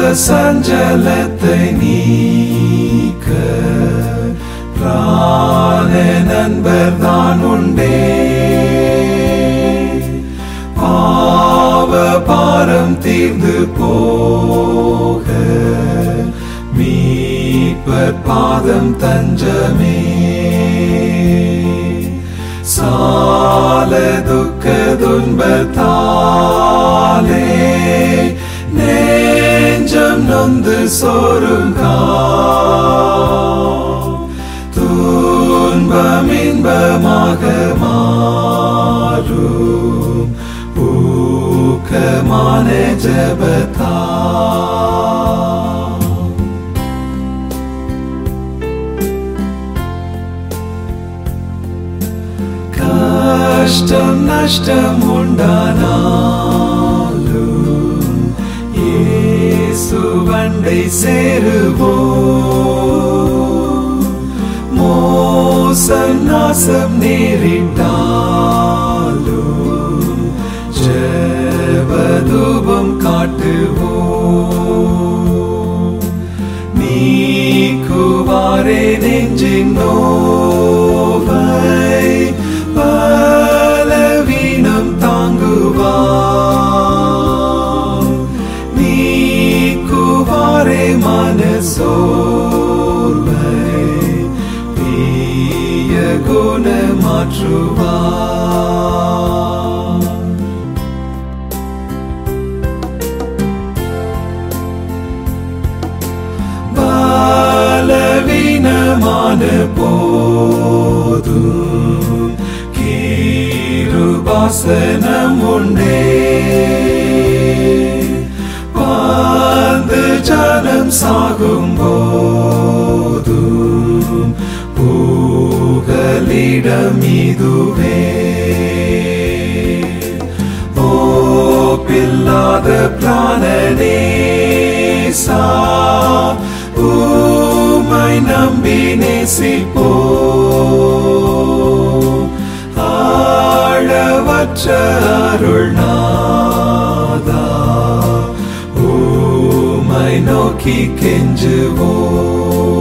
சஞ்சலத்தை நீக்க பிராண நண்பர் தான் உண்டே பாவ பாரம் தீர்ந்து போக மீட்பர் பாதம் தஞ்சமே சால துக்க துன்பத்தாலே நெஞ்சம் நொந்து சோருங்கா துன்பம் இன்பமாக மாறும் ஊக்கமான ஜபத்தா கஷ்டம் நஷ்டம் உண்டானாலும் இயேசுவண்டை சேருவோம் மோசம் நாசம் நேரிட்டாலும் ஜெபதூபம் காட்டுவோம் நீக்குவாரே நெஞ்சின் நோவை பலவீனம் தாங்குவார் நீக்குவாரே மனசோர்வை தீய குணமாற்றுவார் பலவீனமான போதும் கீருபாசனம் உண்டே பாந்து ஜனம் சாகும் போதும் பூகலிடம் இதுவே ஓப்பில்லாத பிராணனேசா உமை நம்பி நேசிப்போ ஆழவற்ற அருள்நாதா உமை நோக்கி கெஞ்சுவோம்